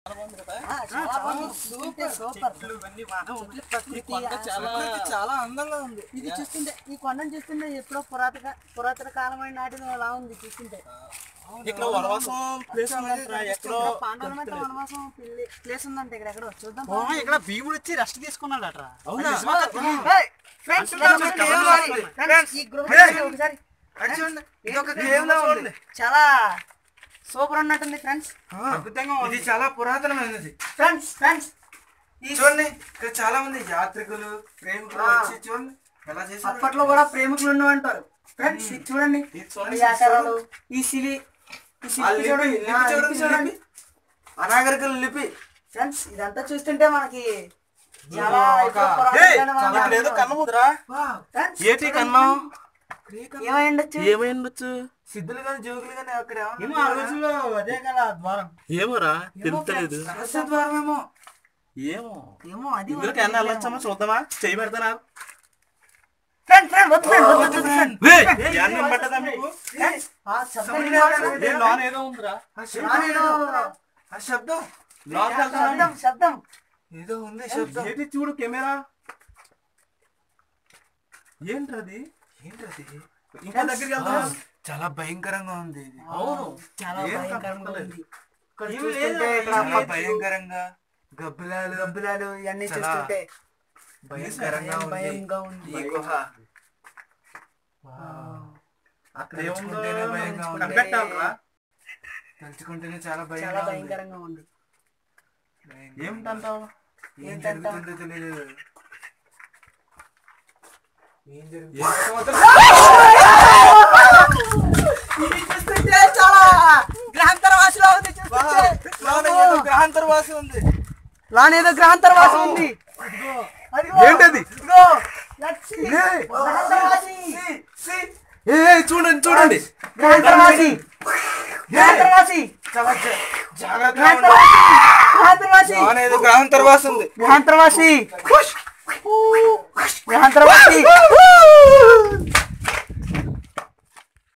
ఆ, చాలా బాగుంది. చూస్తుంటే సూపర్ ప్రకృతి చాలా చాలా అందంగా ఉంది ఇది చూస్తుంటే ఈ కొండను చూస్తుంటే ఎప్పుడో పురాతన పురాతన కాలమైన నాటిన అలా ఉంది చూస్తుంటే ఇక్కడ వనవాసం ప్లేస్ ఉందంటారా ఎక్కడో ఇక్కడ పాండవుల మధ్య వనవాసం పిల్లి- ప్లేస్ ఉందంట ఇక్కడ ఎక్కడో చూద్దాం ఓ, ఇక్కడ భీముడు వచ్చి రెస్ట్ తీసుకున్నాడు అట్రా అవునా ఏయ్, friends, ఇక్కడ ఇక్కడ ఒక చూడండి. cave లా ఉంది. Friends, ఈ group Hey. చూడండి ఒకసారి అది చూడండి ఇది ఒక Cave కేవ్ లా లా ఉంది. ఉంది చాలా సూపర్ ఉన్నట్టుంది ఫ్రెండ్స్ అద్భుతంగా ఇది చాలా పురాతనమైనది ఫ్రెండ్స్ ఫ్రెండ్స్ చూడండి ఇక్కడ చాలా మంది యాత్రికులు ప్రేమికులు ఆ. వచ్చి చూడండి ఎలా చేశారు అప్పట్లో కూడా ప్రేమికులు ఉండవంటారు ఫ్రెండ్స్ ఇది చూడండి ఇది చూడండి, ఈ ఆకారాలు ఈ శిలి ఈ ఆ శిల్పి లిపి, చూడండి లిపి ఆ, చూడండి, లిపి చూడండి లిపి. అనాగరికల లిపి ఫ్రెండ్స్ ఇదంతా చూస్తుంటే మనకి చాలా ఒక- ఎక్కువ ఏయ్, పురాతనమైన చాలా వాళ్ళు. ఏదో కన్నం ముద్రా Friends, ఏటి కన్నం ఏమై ఉండొచ్చు ఏమై ఉండొచ్చు సిద్ధులు కానీ జోగులు కానీ అక్కడ ఏమో ఆ రోజుల్లో అదే కదా ద్వారం ఏమోరా తెలుస్తలేదు. రహస్య ద్వారమేమో ఏమో ఏమో అది ఇందులోకి ఎన్న వెళ్ళొచ్చామో చూద్దామా చేయి పెడతానా ఫ్రెండ్ ఫ్రెండ్ వద్దు ఫ్రెండ్ వద్దు వద్దు ఫ్రెండ్ అన్నం పట్టదా మీకు ఆ శబ్దం సౌండ్ వినపడలేదు. ఏ లోన్ ఏదో ఉందిరా ఆ ఆ, శబ్దం ఏదో ఆ శబ్దం లోపలికి వెళ్తారా? శబ్దం శబ్దం ఏదో ఉంది శబ్దం ఏంటి చూడు కెమెరా ఏంటది ఏంటది ఇంకా దగ్గరికి వెళ్తారా చాలా భయంకరంగా ఉంది ఇది అవును చాలా ఏం భయంకరంగా కనపడలేదు. ఉంది ఇక్కడ ఏమీ చూస్తుంటే లేదు. ఇక్కడ చాలా పక్షులు, భయంకరంగా గబ్బిలాలు గబ్బిలాలు ఇవన్నీ చాలా చూస్తుంటే భయంకరంగా భయం- ఉంది భయంగా ఉంది ఈ గుహ అక్కడ ఏముందో తలుచుకుంటేనే భయంగా ఉంది. కనిపెట్టాలరా తలుచుకుంటేనే చాలా చాలా భయంగా ఉంది భయంకరంగా ఉంది భయంకరంగా ఏమిటంటావు ఏం ఏంటంటావ్? జరుగుతుందో తెలియదు ఏం జరుగుతుంది ఇది చూస్తుంటే చాలా గ్రహాంతర వాసిలో ఉంది చూస్తుంటే. గ్రహాంతర వాసి ఉంది లాన్ ఏదో గ్రహాంతర వాసి ఉంది అదిగో. ఏంటది? ఇదిగో. లచ్చి. ఏయ్. గ్రహాంతర వాసి. ఏ చూడండి చూడండి గ్రహాంతర వాసి. గ్రహాంతర వాసి. చాలా జా- జాగ్రత్తగా గ్రహాంతర ఉండండి. వాసి. గ్రహాంతర వాసి. అనేది గ్రహాంతర వాసి ఉంది గ్రహాంతర వాసి గ్రహాంతర వాసి